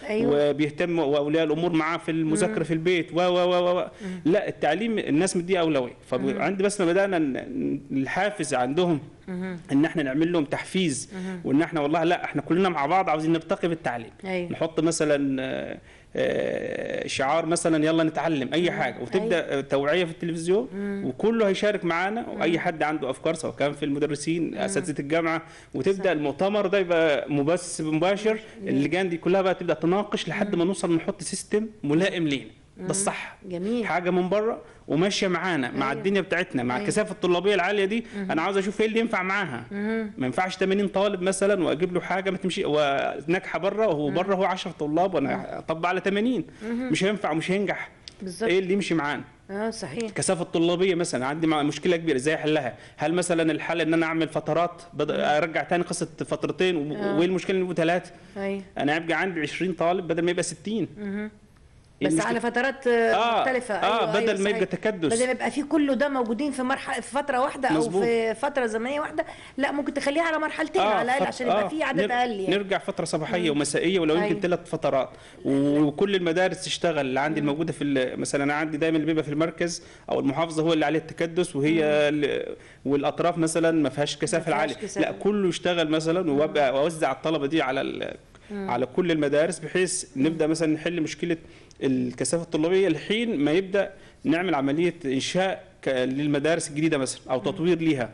أيوة. وبيهتم واولياء الامور معاه في المذاكره في البيت و و و و لا التعليم الناس مديه اولويه فعند بس ما بدانا ن- الحافز عندهم ان احنا نعمل لهم تحفيز وان احنا والله لا احنا كلنا مع بعض عاوزين نرتقي بالتعليم أيوة. نحط مثلا آه، آه، شعار مثلا يلا نتعلم اي حاجه وتبدا توعيه في التلفزيون وكله هيشارك معانا واي حد عنده افكار سواء كان في المدرسين اساتذه الجامعه وتبدا المؤتمر ده يبقى مبث مباشر اللجان دي كلها بقى تبدا تناقش لحد ما نوصل نحط سيستم ملائم لينا ده الصح جميل. حاجه من بره وماشيه معانا مع أيوة. الدنيا بتاعتنا مع أيوة. الكثافه الطلابيه العاليه دي انا عاوز اشوف ايه اللي ينفع معاها ما ينفعش 80 طالب مثلا واجيب له حاجه ما تمشي وناجحه بره وهو بره هو 10 طلاب وانا اطبق على 80 مش هينفع ومش هينجح بالظبط. ايه اللي يمشي معانا اه صحيح الكثافه الطلابيه مثلا عندي مع- مشكله كبيره ازاي احلها هل مثلا الحل ان انا اعمل فترات بد... ارجع تاني قصه فترتين و... آه. وايه المشكله ان يبقوا ثلاثه ايوه انا يبقى عندي 20 طالب بدل ما يبقى 60 إيه بس المشكلة؟ على فترات آه، آه مختلفة آه، أيوة بدل أيوة ما صحيح. يبقى تكدس. بدل ما يبقى في كله ده موجودين في مرحلة في فترة واحدة أو مظبوط. في فترة زمنية واحدة لا ممكن تخليها على مرحلتين على الأقل فت- عشان يبقى آه، في عدد نر- أقل يعني نرجع فتره صباحيه ومسائيه ولو أيوة. يمكن ثلاث فترات وكل المدارس تشتغل اللي عندي الموجوده في ال- مثلا انا عندي دايما اللي بيبقى في المركز او المحافظه هو اللي عليه التكدس وهي ال- والاطراف مثلا ما فيهاش كثافه فيهاش عاليه كثافة. لا كله يشتغل مثلا وابقى واوزع الطلبه دي على ال- على كل المدارس بحيث نبدا مثلا نحل مشكله الكثافه الطلابيه لحين ما يبدا نعمل عمليه انشاء ك- للمدارس الجديده مثلا او تطوير ليها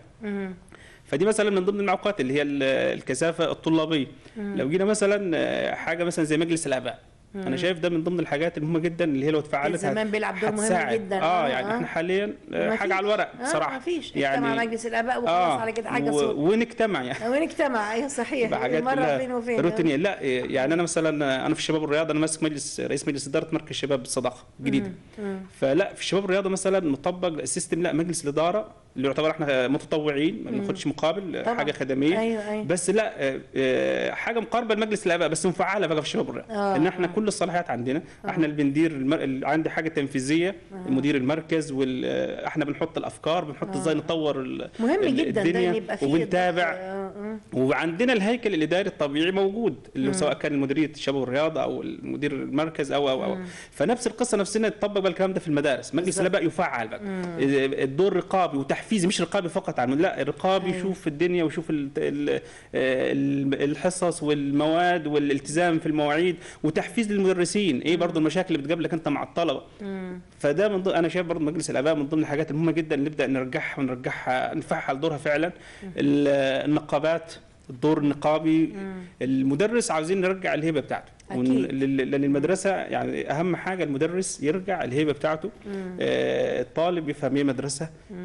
فدي مثلا من ضمن المعوقات اللي هي ال- الكثافه الطلابيه لو جينا مثلا آه، حاجه مثلا زي مجلس الاباء انا شايف ده من ضمن الحاجات المهمه جدا اللي هي لو اتفعلت زمان هت- بيلعب دور مهم هتساعد. جدا. اه آه، يعني آه. احنا حاليا آه، ما حاجه فيش. على الورق آه صراحه ما فيش اجتمع مجلس الآباء وخلاص آه على كده حاجة و- سوء ونجتمع يعني ونجتمع ايوه صحيح بحاجات مرة كلها فين وفين روتينية لا يعني انا مثلا انا في الشباب والرياضه انا ماسك مجلس رئيس مجلس اداره مركز شباب الصداقه جديده فلا في الشباب والرياضه مثلا مطبق السيستم لا مجلس الاداره اللي يعتبر احنا متطوعين ما بناخدش مقابل طبعاً. حاجه خدميه أيوة، أيوة. بس لا آه، آه، حاجه مقاربه لمجلس الاباء بس مفعله بقى في الشباب والرياضه آه، ان احنا آه. كل الصلاحيات عندنا احنا اللي بندير المر... ال- عندي حاجه تنفيذيه مدير المركز وال... آه، احنا بنحط الافكار بنحط ازاي نطور ال... مهم ال- جدا ده الدنيا إن يبقى فيه وبنتابع آه، آه. وعندنا الهيكل الاداري الطبيعي موجود اللي سواء كان مديريه الشباب والرياضه او المدير المركز او او او فنفس القصه نفسنا تطبق بقى الكلام ده في المدارس مجلس بالظبط. الاباء يفعل بقى الدور رقابي وتحفيزي مش رقابي فقط عن لا الرقابي أيوة. يشوف الدنيا ويشوف ال- ال- ال- الحصص والمواد والالتزام في المواعيد وتحفيز للمدرسين ايه برضو المشاكل اللي بتقابلك انت مع الطلبه فده من ضمن انا شايف برضو مجلس الاباء من ضمن الحاجات المهمه جدا اللي نبدا نرجعها ونرجعها نفعل دورها فعلا ال- النقابات الدور النقابي المدرس عاوزين نرجع الهيبه بتاعته ون- أكيد. لل- لان المدرسه يعني اهم حاجه المدرس يرجع الهيبه بتاعته آه الطالب يفهم ايه مدرسه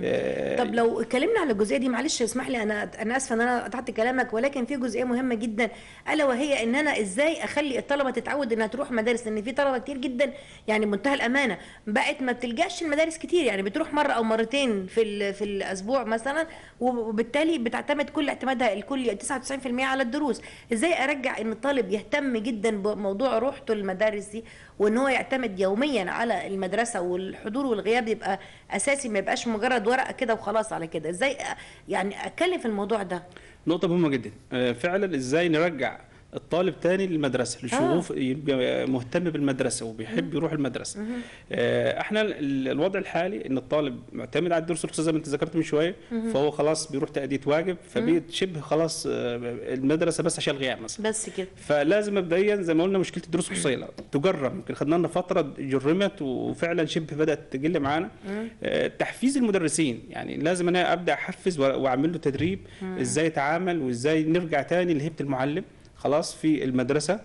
آه طب لو اتكلمنا على الجزئيه دي معلش اسمح لي انا انا اسفه ان انا قطعت كلامك ولكن في جزئيه مهمه جدا الا وهي ان انا ازاي اخلي الطلبه تتعود انها تروح مدارس لان في طلبه كتير جدا يعني منتهى الامانه بقت ما بتلجاش المدارس كتير يعني بتروح مره او مرتين في ال- في الاسبوع مثلا وبالتالي بتعتمد كل اعتمادها الكلي 99% على الدروس ازاي ارجع ان الطالب يهتم جدا بموضوع روحته للمدارس دي وان هو يعتمد يوميا على المدرسه والحضور والغياب يبقى اساسي ما يبقاش مجرد ورقه كده وخلاص على كده ازاي أ- يعني اتكلم في الموضوع ده نقطة مهمة جدا آه، فعلا ازاي نرجع الطالب تاني للمدرسة لشغوف يبقى مهتم بالمدرسة وبيحب يروح المدرسة آه، احنا ال- الوضع الحالي ان الطالب معتمد على الدروس الخصوصية زي ما انت ذكرت من شوية فهو خلاص بيروح تأدية واجب فبقت شبه خلاص آه، المدرسة بس عشان الغياب مثلا بس كده فلازم مبدئيا زي ما قلنا مشكله الدروس الخصوصيه لا، تجرب يمكن خدنا لنا فتره جرمت وفعلا شبه بدات تقل معانا آه، تحفيز المدرسين يعني لازم انا ابدا احفز وأ- واعمل له تدريب ازاي يتعامل وازاي نرجع تاني لهيبه المعلم خلاص في المدرسه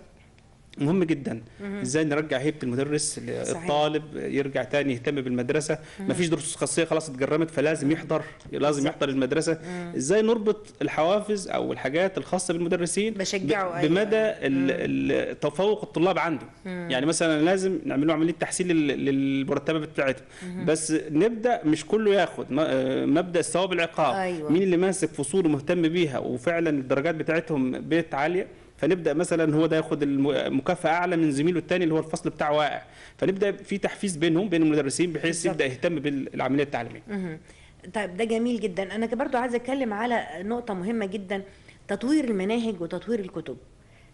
مهم جدا ازاي نرجع هيبه المدرس صحيح. الطالب يرجع تاني يهتم بالمدرسه مفيش دروس خاصيه خلاص اتجرمت فلازم يحضر لازم يحضر المدرسه ازاي نربط الحوافز او الحاجات الخاصه بالمدرسين بشجعه، ب- أيوة. بمدى ال- ال- تفوق الطلاب عنده يعني مثلا لازم نعمل له عمليه تحسين لل- للمرتبات بتاعتهم بس نبدا مش كله ياخد م- آه، مبدا الثواب العقاب أيوة. مين اللي ماسك فصول ومهتم بيها وفعلا الدرجات بتاعتهم بقت عاليه فنبدا مثلا هو ده ياخد الم- مكافاه اعلى من زميله الثاني اللي هو الفصل بتاعه واقع فنبدا في تحفيز بينهم بين المدرسين بحيث بالظبط. يبدا يهتم بالعمليه التعليميه مهم. طيب ده جميل جدا انا برضو عايزه اتكلم على نقطه مهمه جدا تطوير المناهج وتطوير الكتب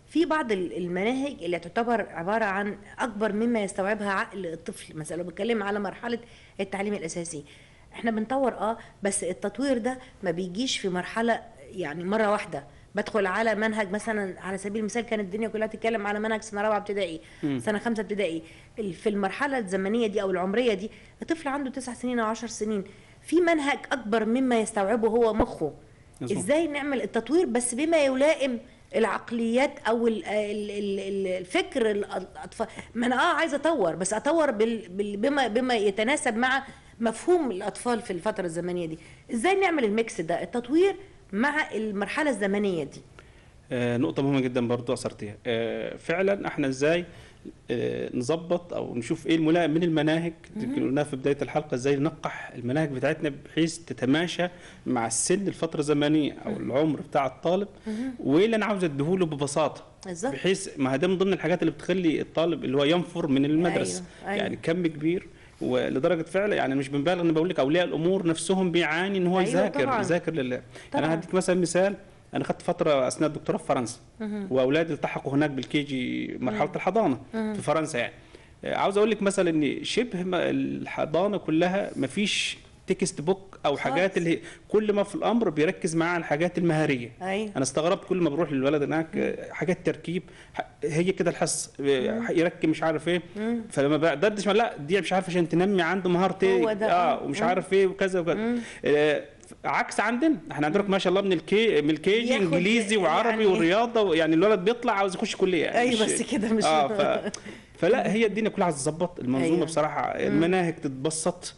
في بعض ال- المناهج اللي تعتبر عباره عن اكبر مما يستوعبها عقل الطفل مثلا لو بتكلم على مرحله التعليم الاساسي احنا بنطور اه بس التطوير ده ما بيجيش في مرحله يعني مره واحده بدخل على منهج مثلا على سبيل المثال كانت الدنيا كلها تتكلم على منهج سنه رابعه ابتدائي سنه خمسه ابتدائي ال- في المرحله الزمنيه دي او العمريه دي الطفل عنده تسع سنين او عشر سنين في منهج اكبر مما يستوعبه هو مخه مظبوط. ازاي نعمل التطوير بس بما يلائم العقليات او ال- ال- ال- ال- الفكر الاطفال ما انا اه عايزه اطور بس اطور بال- بال- بما بما يتناسب مع مفهوم الاطفال في الفتره الزمنيه دي ازاي نعمل الميكس ده التطوير مع المرحله الزمنيه دي آه، نقطة مهمة جدا برضو أثرتيها آه، فعلا احنا ازاي آه، نظبط او نشوف ايه الملائم من المناهج يمكن قلناها في بداية الحلقة ازاي ننقح المناهج بتاعتنا بحيث تتماشى مع السن الفترة الزمنية او العمر بتاع الطالب وايه اللي انا عاوز اديهوله ببساطة بالظبط بحيث ما ده من ضمن الحاجات اللي بتخلي الطالب اللي هو ينفر من المدرسة أيوة، أيوة. يعني كم كبير ولدرجه فعلا يعني مش بنبالغ ان بقول لك اولياء الامور نفسهم بيعاني ان هو أيوة يذاكر طبعاً. يذاكر لله طبعاً. انا هديك مثلا مثال انا خدت فتره اثناء الدكتوراه في فرنسا واولادي التحقوا هناك بالكي جي مرحله الحضانه في فرنسا يعني آه، عاوز اقول لك مثلا ان شبه ما الحضانه كلها ما فيش تكست بوك او حاجات خالص. اللي هي كل ما في الامر بيركز معاه على الحاجات المهاريه ايوه انا استغربت كل ما بروح للولد هناك آه، حاجات تركيب ح- هي كده الحص آه، يركب مش عارف ايه فلما بقدرش لا دي مش عارف عشان تنمي عنده مهاره ايه هو ده. اه ومش مم. عارف ايه وكذا وكذا آه، عكس عندنا احنا عندنا ما شاء الله من الكي من الكي جي ياخد انجليزي وعربي يعني- ورياضه يعني الولد بيطلع عاوز يخش كليه يعني ايوه مش- بس كده مش اه ف... فلا هي الدنيا كلها عايزه تظبط المنظومه أيوة. أيوة. بصراحه المناهج تتبسط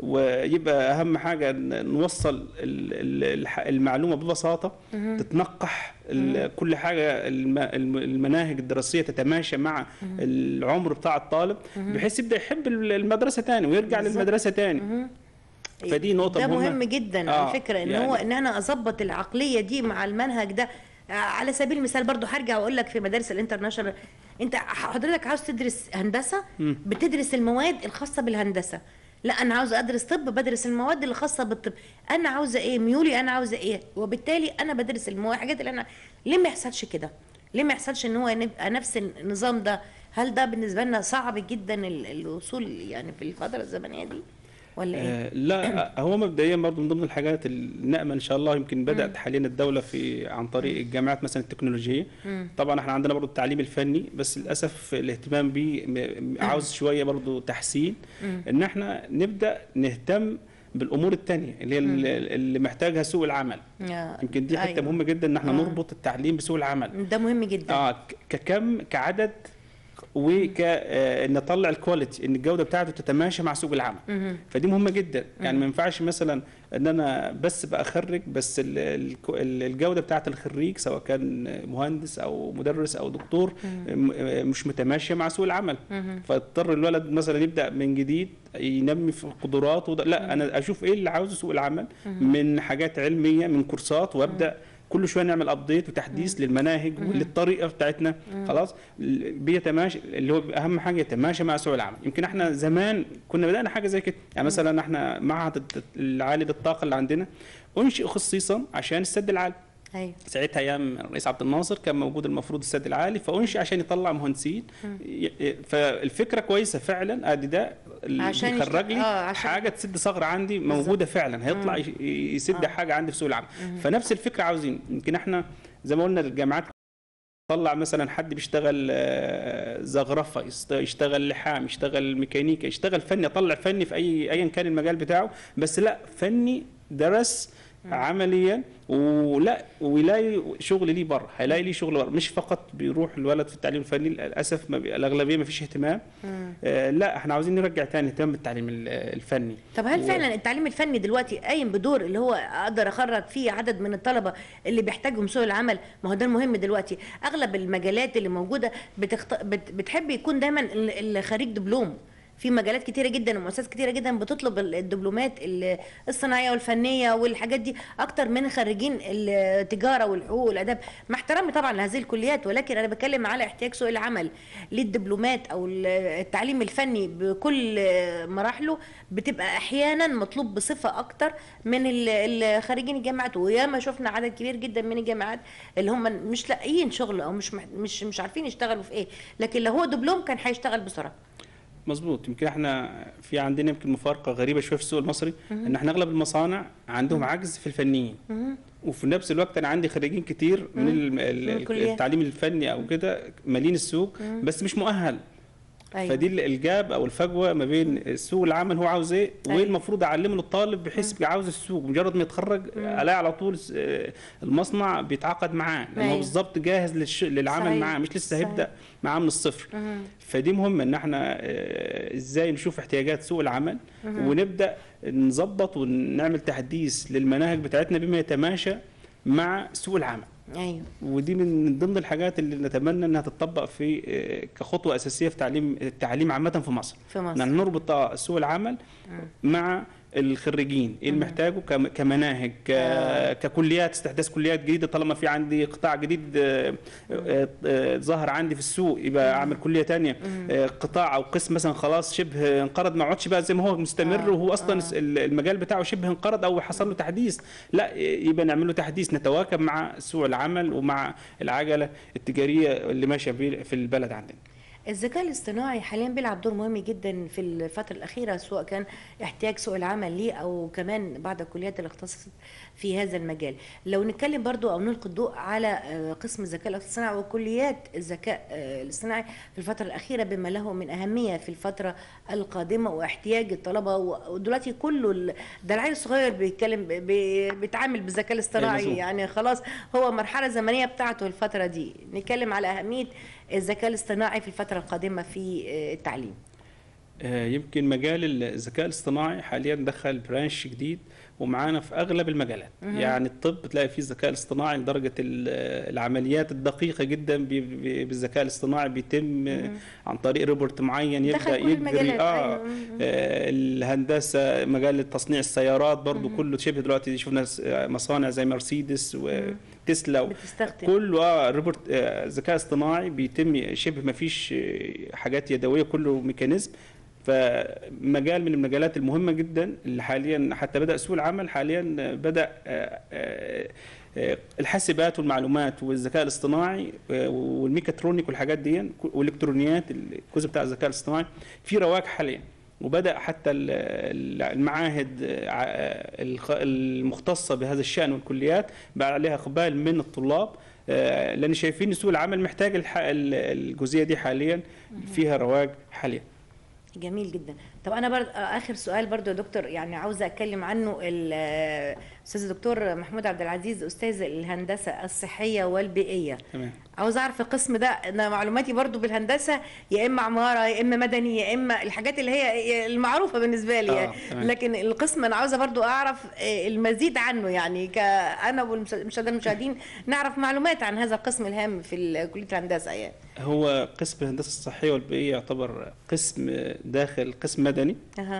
ويبقى اهم حاجه ن- نوصل ال- ال- الح- المعلومه ببساطه تتنقح ال- كل حاجه الم- الم- المناهج الدراسيه تتماشى مع العمر بتاع الطالب بحيث يبدا يحب ال- المدرسه تاني ويرجع بالظبط. للمدرسه تاني فدي نقطه ده مهمه مهم جدا آه، على فكره ان يعني- هو ان انا اظبط العقليه دي مع المنهج ده آه، على سبيل المثال برضو هرجع واقول لك في مدارس الانترناشونال انت حضرتك عاوز تدرس هندسه بتدرس المواد الخاصه بالهندسه لا انا عاوزه ادرس طب بدرس المواد اللي خاصه بالطب انا عاوزه ايه ميولي انا عاوزه ايه وبالتالي انا بدرس المواد الحاجات اللي انا ليه ما يحصلش كده ليه ما يحصلش ان هو نبقى نفس النظام ده هل ده بالنسبه لنا صعب جدا ال- الوصول يعني في الفتره الزمنيه دي ولا ايه آه، لا هو مبدئيا برضه من ضمن الحاجات اللي نامل ان شاء الله يمكن بدات حاليا الدوله في عن طريق الجامعات مثلا التكنولوجيه طبعا احنا عندنا برضه التعليم الفني بس للاسف الاهتمام بيه م- م- عاوز شويه برضه تحسين ان احنا نبدا نهتم بالامور التانية اللي هي اللي اللي محتاجها سوق العمل يا- يمكن دي حته أيوة. مهمه جدا ان احنا آه. نربط التعليم بسوق العمل ده مهم جدا اه ك- ككم كعدد وك آه، ان نطلع الكواليتي ان الجوده بتاعته تتماشى مع سوق العمل مهم. فدي مهمه جدا يعني ما ينفعش مثلا ان انا بس بقى اخرج بس ال- ال- ال- الجوده بتاعت الخريج سواء كان مهندس او مدرس او دكتور م- مش متماشيه مع سوق العمل فاضطر الولد مثلا يبدا من جديد ينمي في قدراته وده- لا انا اشوف ايه اللي عاوزه سوق العمل من حاجات علميه من كورسات وابدا كل شويه نعمل ابديت وتحديث للمناهج وللطريقه بتاعتنا خلاص ال- بيتماشى اللي هو اهم حاجه يتماشى مع سوق العمل يمكن احنا زمان كنا بدانا حاجه زي كده يعني مثلا احنا معهد الت- العالي للطاقه اللي عندنا انشئ خصيصا عشان السد العالي ايوه ساعتها ايام الرئيس عبد الناصر كان موجود المفروض السد العالي فانشئ عشان يطلع مهندسين ي- ي- فالفكره كويسه فعلا ادي ده اللي عشان يشت- بيخرج لي آه، عشان- حاجه تسد ثغره عندي موجوده فعلا هيطلع يش- يسد آه. حاجه عندي في سوق العمل فنفس الفكره عاوزين يمكن احنا زي ما قلنا الجامعات طلع مثلا حد بيشتغل آه، زخرفه يست- يشتغل لحام يشتغل ميكانيكا يشتغل فني يطلع فني في اي ايا كان المجال بتاعه بس لا فني درس عمليا ولا ويلاقي شغل ليه بره هيلاقي ليه شغل بره مش فقط بيروح الولد في التعليم الفني للاسف ما بي- الاغلبيه ما فيش اهتمام آه لا احنا عاوزين نرجع تاني اهتمام بالتعليم ال- الفني طب هل و- فعلا التعليم الفني دلوقتي قايم بدور اللي هو اقدر اخرج فيه عدد من الطلبه اللي بيحتاجهم سوق العمل ما هو ده المهم دلوقتي اغلب المجالات اللي موجوده بتخت... بت... بتحب يكون دايما ال- الخريج دبلوم في مجالات كتيره جدا ومؤسسات كتيره جدا بتطلب ال- الدبلومات ال- الصناعيه والفنيه والحاجات دي اكتر من خريجين التجاره والحقوق والاداب مع احترامي طبعا لهذه الكليات ولكن انا بتكلم على احتياج سوق العمل للدبلومات او ال- التعليم الفني بكل مراحله بتبقى احيانا مطلوب بصفه اكتر من ال- ال- خريجين الجامعات وياما شفنا عدد كبير جدا من الجامعات اللي هم مش لاقيين شغل او مش مح- مش مش عارفين يشتغلوا في ايه لكن لو هو دبلوم كان هيشتغل بسرعه مظبوط يمكن احنا في عندنا يمكن مفارقه غريبه شويه في السوق المصري ان احنا اغلب المصانع عندهم عجز في الفنيين وفي نفس الوقت انا عندي خريجين كتير من ال- ال- الكليات. التعليم الفني او كده مالين السوق بس مش مؤهل أيوة. فدي ال- الجاب او الفجوه ما بين سوق العمل هو عاوز ايه أيوة. وايه المفروض اعلمه للطالب بحيث يبقى عاوز السوق مجرد ما يتخرج الاقي على طول س- آه، المصنع بيتعاقد معاه لان هو أيوة. بالظبط جاهز للش... للعمل صحيح. معاه مش لسه صحيح. هيبدا معاه من الصفر فدي مهمه ان احنا آه، ازاي نشوف احتياجات سوق العمل ونبدا نظبط ونعمل تحديث للمناهج بتاعتنا بما يتماشى مع سوق العمل ايوه ودي من ضمن الحاجات اللي نتمنى انها تطبق في آه، كخطوه اساسيه في تعليم التعليم عامه في مصر في مصر ان نربط آه، سوق العمل مع الخريجين ايه اللي محتاجه كم- كمناهج ك- آه. ككليات استحداث كليات جديده طالما في عندي قطاع جديد آه، آه، آه، ظهر عندي في السوق يبقى اعمل كليه تانية آه، قطاع او قسم مثلا خلاص شبه انقرض ما عادش بقى زي ما هو مستمر آه، وهو اصلا آه. ال- المجال بتاعه شبه انقرض او حصل له تحديث لا يبقى نعمل له تحديث نتواكب مع سوق العمل ومع العجله التجاريه اللي ماشيه في في البلد عندنا الذكاء الاصطناعي حاليا بيلعب دور مهم جدا في الفترة الأخيرة سواء كان احتياج سوق العمل ليه أو كمان بعض الكليات اللي اختصت في هذا المجال لو نتكلم برضو أو نلقي الضوء على آه، قسم الذكاء الاصطناعي وكليات الذكاء آه، الاصطناعي في الفترة الأخيرة بما له من أهمية في الفترة القادمة واحتياج الطلبة و- ودلوقتي كله ال- ده العيل الصغير بيتكلم ب- ب- بيتعامل بالذكاء الاصطناعي مظبوط. يعني خلاص هو مرحلة زمنية بتاعته الفترة دي نتكلم على أهمية الذكاء الاصطناعي في الفترة القادمة في آه، التعليم آه، يمكن مجال الذكاء الاصطناعي حاليا دخل برانش جديد ومعانا في اغلب المجالات يعني الطب تلاقي فيه الذكاء الاصطناعي لدرجه ال- العمليات الدقيقه جدا ب- ب- بالذكاء الاصطناعي بيتم آه، عن طريق روبوت معين دخل يبدا كل يجري المجالات، اه أيوة. آه، الهندسه مجال تصنيع السيارات برضو كله شبه دلوقتي شفنا س- آه، مصانع زي مرسيدس وتسلا و- بتستخدم كله اه روبوت آه، ذكاء اصطناعي بيتم شبه ما فيش آه، حاجات يدويه كله ميكانيزم فمجال من المجالات المهمه جدا اللي حاليا حتى بدا سوق العمل حاليا آه، بدا آه، آه، آه، الحاسبات والمعلومات والذكاء الاصطناعي آه، والميكاترونيك والحاجات دي والالكترونيات الجزء بتاع الذكاء الاصطناعي في رواج حاليا وبدا حتى ال- ال- المعاهد آه، ع- الخ- المختصه بهذا الشان والكليات بقى عليها اقبال من الطلاب آه، لان شايفين إن سوق العمل محتاج الح- ال- الجزئيه دي حاليا فيها رواج حاليا جميل جدا طب انا برضه اخر سؤال برضه يا دكتور يعني عاوزه اتكلم عنه ال- الاستاذ الدكتور محمود عبد العزيز استاذ الهندسه الصحيه والبيئيه تمام عاوز اعرف القسم ده انا معلوماتي برضو بالهندسه يا اما عماره يا اما مدني يا اما الحاجات اللي هي المعروفه بالنسبه لي آه، يعني. تمام. لكن القسم انا عاوزه برضو اعرف آه، المزيد عنه يعني كانا والمشاهدين المشاهدين نعرف معلومات عن هذا القسم الهام في ال- كليه الهندسه يعني هو قسم الهندسه الصحيه والبيئيه يعتبر قسم داخل قسم مدني اها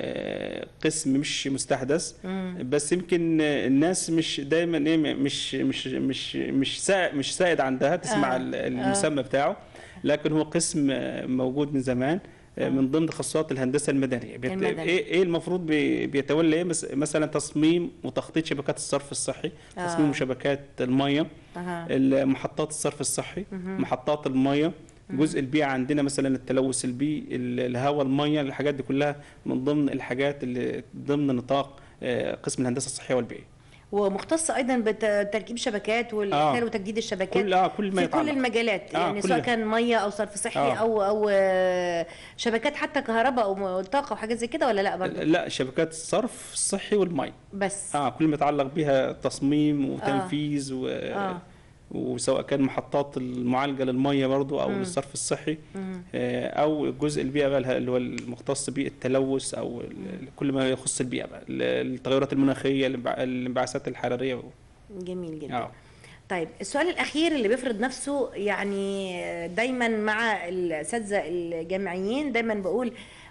آه، قسم مش مستحدث بس يمكن الناس مش دايما ايه مش مش مش مش سائد مش سائد عندها تسمع آه. ال- المسمى بتاعه لكن هو قسم آه، موجود من زمان آه، من ضمن تخصصات الهندسه المدنيه بيت- المدني. ايه ايه المفروض بي- بيتولى ايه مس- مثلا تصميم وتخطيط شبكات الصرف الصحي آه. تصميم شبكات الميه اها محطات الصرف الصحي محطات الميه جزء البيئة عندنا مثلا التلوث البيئي ال- الهواء الميه الحاجات دي كلها من ضمن الحاجات اللي ضمن نطاق آه، قسم الهندسه الصحيه والبيئيه ومختص ايضا بتركيب شبكات والاحلال آه. وتجديد الشبكات كل اه كل ما في كل يتعلق المجالات آه، يعني كل سواء ده. كان ميه او صرف صحي آه. او او آه، شبكات حتى كهرباء او طاقه وحاجات زي كده ولا لا برضه لا شبكات الصرف الصحي والمي بس اه كل ما يتعلق بها تصميم وتنفيذ و... آه. وسواء كان محطات المعالجه للميه برضو او للصرف الصحي آه، او جزء البيئه بقى اللي هو المختص بالتلوث او ال- كل ما يخص البيئه بقى ال- التغيرات المناخيه الانبع- الانبعاثات الحراريه جميل جدا اه طيب السؤال الاخير اللي بيفرض نفسه يعني دايما مع الاساتذه الجامعيين دايما بقول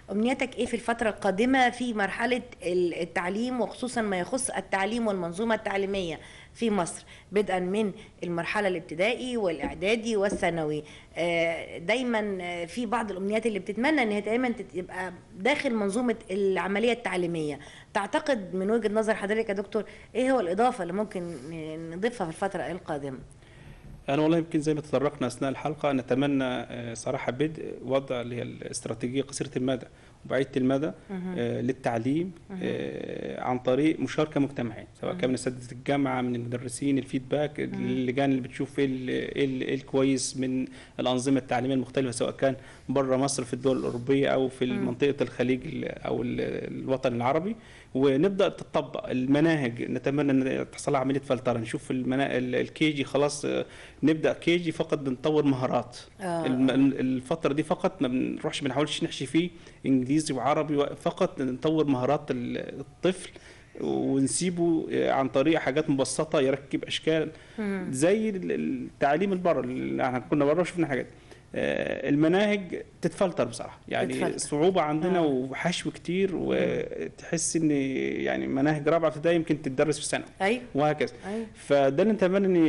امنيتك ايه في الفتره القادمه في مرحله ال- التعليم وخصوصا ما يخص التعليم والمنظومه التعليميه في مصر بدءا من المرحله الابتدائي والاعدادي والثانوي آه، دايما آه، في بعض الامنيات اللي بتتمنى ان هي دايما تبقى داخل منظومه العمليه التعليميه تعتقد من وجهه نظر حضرتك يا دكتور ايه هو الاضافه اللي ممكن ن- نضيفها في الفتره القادمه انا والله يمكن زي ما تطرقنا اثناء الحلقه نتمنى آه، صراحه بدء وضع اللي هي الاستراتيجيه قصيره المدى وبعيده المدى آه، للتعليم آه، عن طريق مشاركه مجتمعيه سواء كان من اساتذه الجامعه من المدرسين الفيدباك اللجان اللي بتشوف ايه ال- إيه ال- إيه الكويس من الانظمه التعليميه المختلفه سواء كان بره مصر في الدول الاوروبيه او في منطقه الخليج ال- او ال- الوطن العربي ونبدا تطبق المناهج نتمنى ان تحصل لها عمليه فلتره نشوف المنا... الكي جي خلاص آه، نبدا كي جي فقط بنطور مهارات آه. الم- الفتره دي فقط ما بنروحش ما بنحاولش نحشي فيه انجليزي وعربي و- فقط نطور مهارات ال- الطفل ونسيبه آه، عن طريق حاجات مبسطه يركب اشكال زي ال- التعليم البره اللي احنا كنا بره وشفنا حاجات آه، المناهج تتفلتر بصراحه يعني تتفلتر. صعوبه عندنا آه. وحشو كتير وتحس ان يعني مناهج رابعه ابتدائي يمكن تدرس في سنه ايوه وهكذا ايوه فده اللي نتمنى ان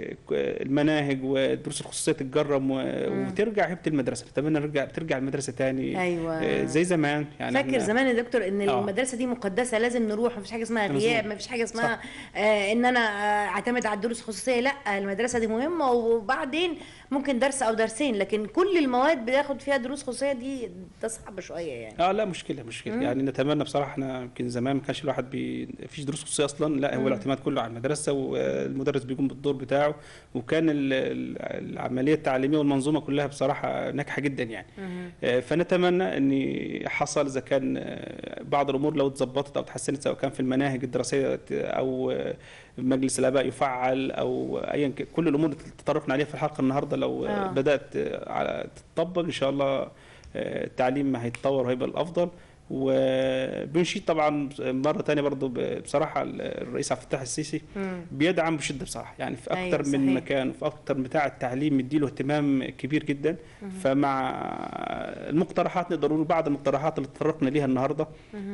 المناهج والدروس الخصوصيه تتجرم و- وترجع هيبه المدرسه نتمنى نرجع ترجع المدرسه تاني ايوه آه، زي زمان يعني فاكر إحنا- زمان يا دكتور ان آه. المدرسه دي مقدسه لازم نروح مفيش حاجه اسمها مظبوط. غياب مفيش حاجه اسمها آه ان انا آه اعتمد على الدروس الخصوصيه لا المدرسه دي مهمه وبعدين ممكن درس او درسين لكن كل المواد بياخد فيها دروس خصوصيه دي ده صعب شويه يعني اه لا مشكله مشكله يعني نتمنى بصراحه احنا يمكن زمان ما كانش الواحد بي فيش دروس خصوصيه اصلا لا هو الاعتماد كله على المدرسه والمدرس بيقوم بالدور بتاعه وكان ال- ال- العمليه التعليميه والمنظومه كلها بصراحه ناجحه جدا يعني آه، فنتمنى ان حصل اذا كان آه، بعض الامور لو اتظبطت او اتحسنت سواء كان في المناهج الدراسيه او آه، مجلس الاباء يفعل او ايا كان كل الامور اللي تطرقنا عليها في الحلقه النهارده لو آه. آه. بدات آه، على تطبق ان شاء الله آه، التعليم هيتطور وهيبقى الافضل وبنشيد طبعا مره تانية برضو ب- بصراحه الرئيس عبد الفتاح السيسي مم. بيدعم بشده بصراحه يعني في أيوة، اكتر من صحيح. مكان وفي اكتر بتاع التعليم مديله اهتمام كبير جدا فمع المقترحات نقدر نقول بعض المقترحات اللي تطرقنا ليها النهارده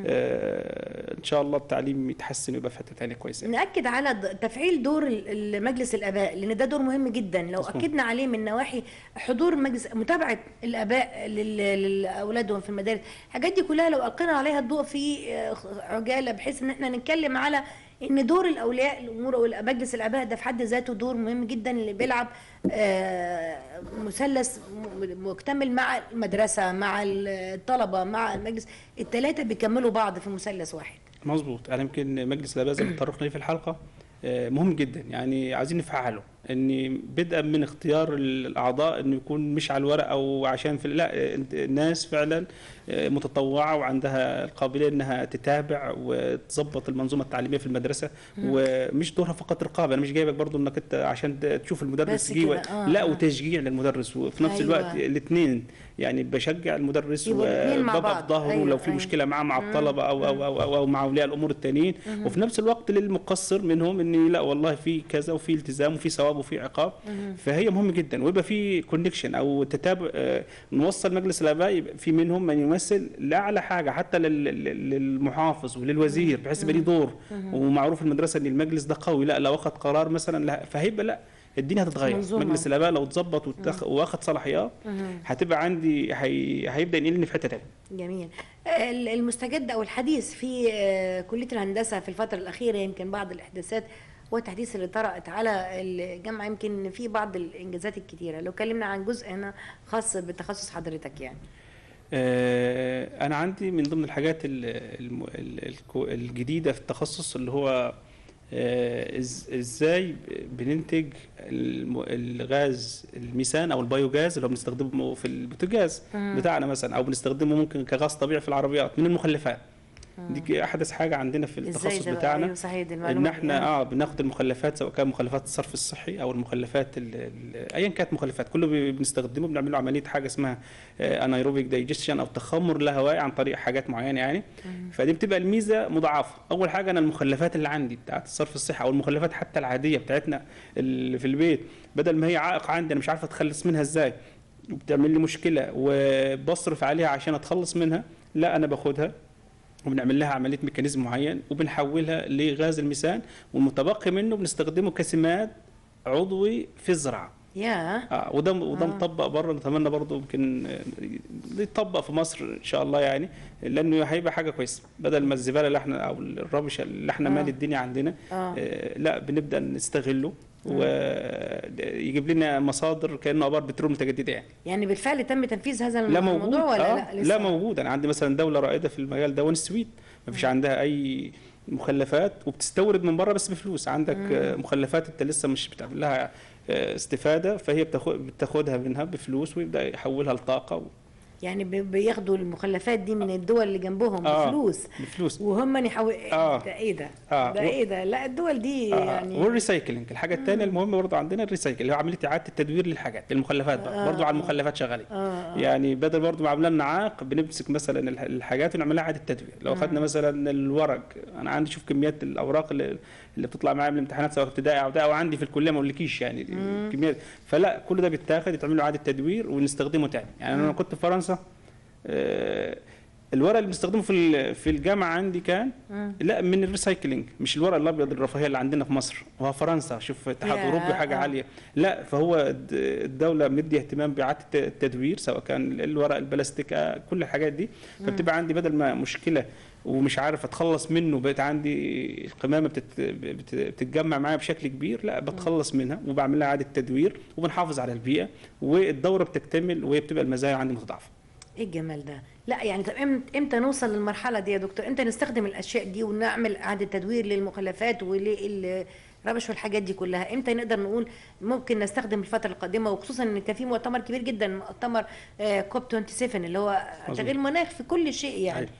آه ان شاء الله التعليم يتحسن ويبقى في حته ثانيه كويسه ناكد على د- تفعيل دور ال- ال- مجلس الاباء لان ده دور مهم جدا لو مظبوط. اكدنا عليه من نواحي حضور مجلس متابعه الاباء لل- لاولادهم في المدارس الحاجات دي كلها لو القينا عليها الضوء في آه، عجاله بحيث ان احنا نتكلم على ان دور الاولياء الامور او مجلس الاباء ده في حد ذاته دور مهم جدا اللي بيلعب آه، مثلث م- مكتمل مع المدرسه مع الطلبه مع المجلس الثلاثه بيكملوا بعض في مثلث واحد مظبوط انا يمكن مجلس الاباء زي ما اتطرقنا ليه في الحلقه آه، مهم جدا يعني عايزين نفعله ان بدءا من اختيار الاعضاء انه يكون مش على الورق او عشان في لا آه، الناس فعلا آه، متطوعه وعندها القابليه انها تتابع وتظبط المنظومه التعليميه في المدرسه ومش دورها فقط رقابه انا مش جايبك برضو انك انت عشان تشوف المدرس بس جه و- كده، آه، لا آه. وتشجيع للمدرس وفي نفس أيوة. الوقت الاثنين يعني بشجع المدرس يبقوا الاتنين مع وببقى بعض. في ظهره أيوة، لو في أيوة. مشكله معاه مع الطلبه او او او, أو, أو مع اولياء الامور التانيين وفي نفس الوقت للمقصر منهم ان لا والله في كذا وفي التزام وفي ثواب وفي عقاب فهي مهم جدا ويبقى في كونكشن او تتابع آه، نوصل مجلس الاباء يبقى في منهم من يمثل لاعلى حاجه حتى لل- لل- للمحافظ وللوزير بحيث يبقى ليه دور ومعروف المدرسه ان المجلس ده قوي لا لو اخذ قرار مثلا لا فهيبقى لا الدنيا هتتغير منظومة. مجلس الاباء لو اتظبط واتخ- واخد صلاحيات هتبقى عندي هي... هيبدا ينقلني في حته تانيه جميل ال- المستجد او الحديث في آه، كليه الهندسه في الفتره الاخيره يمكن بعض الاحداثات والتحديث اللي طرأت على الجامعه يمكن في بعض الانجازات الكتيره لو اتكلمنا عن جزء هنا خاص بتخصص حضرتك يعني آه، انا عندي من ضمن الحاجات ال- الم- ال- الكو- الجديده في التخصص اللي هو آه، إز- ازاي بننتج الم- الغاز الميثان او البيوجاز اللي هو بنستخدمه في البوتاجاز بتاعنا مثلا او بنستخدمه ممكن كغاز طبيعي في العربيات من المخلفات دي احدث حاجه عندنا في ازاي التخصص ده بقى؟ بتاعنا أيوة صحيح دي ان المعلومة احنا دي. اه بناخد المخلفات سواء كان مخلفات الصرف الصحي او المخلفات ال- ال- ايا كانت مخلفات كله بي- بنستخدمه بنعمل له عمليه حاجه اسمها انايروبيك دايجيشن او تخمر الهوائي عن طريق حاجات معينه يعني فدي بتبقى الميزه مضاعفه اول حاجه انا المخلفات اللي عندي بتاعت الصرف الصحي او المخلفات حتى العاديه بتاعتنا اللي في البيت بدل ما هي عائق عندي انا مش عارف اتخلص منها ازاي وبتعمل لي مشكله وبصرف عليها عشان اتخلص منها لا انا باخدها وبنعمل لها عمليه ميكانيزم معين وبنحولها لغاز الميثان والمتبقي منه بنستخدمه كسماد عضوي في الزراعه يا اه وده وده آه. مطبق بره نتمنى برضه يمكن آه، يتطبق في مصر ان شاء الله يعني لانه هيبقى حاجه كويسه بدل ما الزباله اللي احنا او الربش اللي احنا آه. مال الدنيا عندنا اه آه، لا بنبدا نستغله ويجيب لنا مصادر كانه ابار بترول متجدده يعني يعني بالفعل تم تنفيذ هذا لا موجود الموضوع ولا آه لا لا, لسه؟ موجود انا عندي مثلا دوله رائده في المجال ده وين السويد ما فيش عندها اي مخلفات وبتستورد من بره بس بفلوس عندك مم. آه، مخلفات انت لسه مش بتعمل لها آه، استفاده فهي بتاخد بتاخدها منها بفلوس ويبدا يحولها لطاقه و- يعني بي- بياخدوا المخلفات دي من الدول اللي جنبهم آه. بفلوس بفلوس وهم يحاول آه. ده ايه ده؟ آه. ده و- ايه ده؟ لا الدول دي آه يعني والريسايكلينج الحاجه الثانيه المهمه برضه عندنا الريسايكل اللي هو عمليه اعاده التدوير للحاجات المخلفات بقى آه، برضه على آه. المخلفات شغالين اه آه. يعني بدل برضه ما عاملين لنا عاق بنمسك مثلا الح- الحاجات ونعمل لها اعاده تدوير لو خدنا مثلا الورق انا عندي شوف كميات الاوراق اللي, اللي بتطلع معايا من الامتحانات سواء ابتدائي او اعدادي او عندي في الكليه ما اقولكيش يعني كميات فلا كل ده بيتاخد يتعمل له اعاده تدوير ونستخدمه تاني يعني انا كنت في فرنسا آه، الورق اللي بنستخدمه في ال- في الجامعه عندي كان مم. لا من الريسايكلينج مش الورق الابيض الرفاهيه اللي عندنا في مصر وهو فرنسا شوف اتحاد يا، اوروبي حاجه آه. عاليه لا فهو الد- الدوله مدي اهتمام باعاده الت- التدوير سواء كان الورق البلاستيك آه، كل الحاجات دي فبتبقى عندي بدل ما مشكله ومش عارف اتخلص منه بقت عندي القمامه بتت... بت- بتتجمع معايا بشكل كبير لا بتخلص منها وبعمل لها اعاده تدوير وبنحافظ على البيئه والدوره بتكتمل وهي بتبقى المزايا عندي متضاعفه ايه الجمال ده؟ لا يعني طب إم- امتى نوصل للمرحله دي يا دكتور؟ امتى نستخدم الاشياء دي ونعمل اعاده تدوير للمخلفات وللربش والحاجات دي كلها؟ امتى نقدر نقول ممكن نستخدم الفتره القادمه وخصوصا ان كان في مؤتمر كبير جدا مؤتمر آه، كوب 27 اللي هو مظبوط. تغيير المناخ في كل شيء يعني أيوة.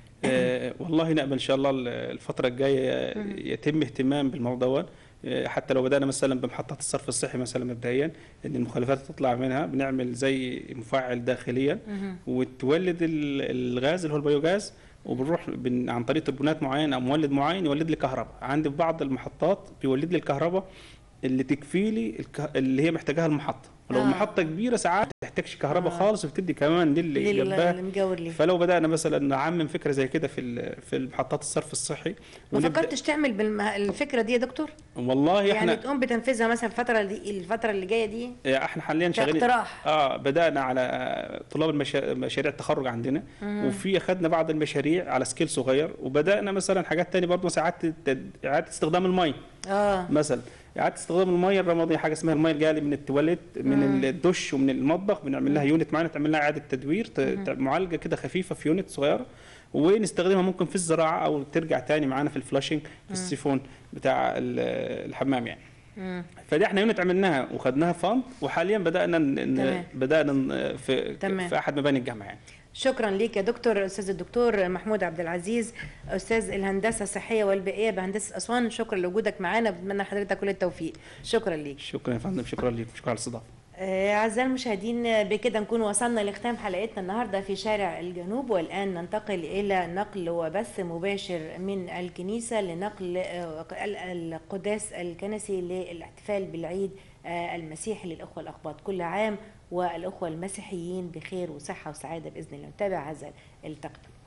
آه، والله نأمل إن شاء الله الفترة الجاية يتم اهتمام بالموضوع ده. آه، حتى لو بدأنا مثلا بمحطات الصرف الصحي مثلا مبدئيا إن المخلفات تطلع منها بنعمل زي مفاعل داخليا مهم. وتولد ال- الغاز اللي هو البيوغاز وبنروح بن عن طريق تربونات معين او مولد معين يولد لي كهرباء عندي في بعض المحطات بيولد لي الكهرباء اللي تكفي لي الك... اللي هي محتاجاها المحطه ولو آه. المحطه كبيره ساعات ما تحتاجش كهرباء آه. خالص وبتدي كمان للي لل- جنبها للمجاور ليه فلو بدانا مثلا نعمم فكره زي كده في ال- في محطات الصرف الصحي ما ونبدأ- فكرتش تعمل بالمه... الفكره دي يا دكتور؟ والله يعني احنا تقوم بتنفيذها مثلا الفتره دي الفتره اللي جايه دي احنا حاليا شغالين كاقتراح اه بدانا على طلاب المشا... مشاريع التخرج عندنا وفي اخذنا بعض المشاريع على سكيل صغير وبدانا مثلا حاجات تانية برضه مثلا اعاده التد- اعاده استخدام المي اه مثلا اعاده استخدام الميه الرماديه حاجه اسمها الميه الجاري من التواليت من الدش ومن المطبخ بنعمل لها يونت معينه تعمل لها اعاده تدوير ت- ت- معالجه كده خفيفه في يونت صغيره ونستخدمها ممكن في الزراعه او ترجع تاني معانا في الفلاشنج في السيفون بتاع ال- الحمام يعني مم. فدي احنا يونت عملناها وخدناها فند وحاليا بدانا ن- تمام. ن- بدانا ن- في تمام. في احد مباني الجامعه يعني شكرا ليك يا دكتور استاذ الدكتور محمود عبد العزيز استاذ الهندسه الصحيه والبيئيه بهندسه اسوان شكرا لوجودك معانا بتمنى لحضرتك كل التوفيق شكرا ليك شكرا يا فندم شكرا ليكم شكرا على الاستضافه آه، أعزائي المشاهدين بكده نكون وصلنا لختام حلقتنا النهاردة في شارع الجنوب والآن ننتقل إلى نقل وبث مباشر من الكنيسة لنقل آه، ال- القداس الكنسي للاحتفال بالعيد آه، المسيحي للأخوة الأقباط كل عام والأخوة المسيحيين بخير وصحة وسعادة بإذن الله نتابع هذا التقدم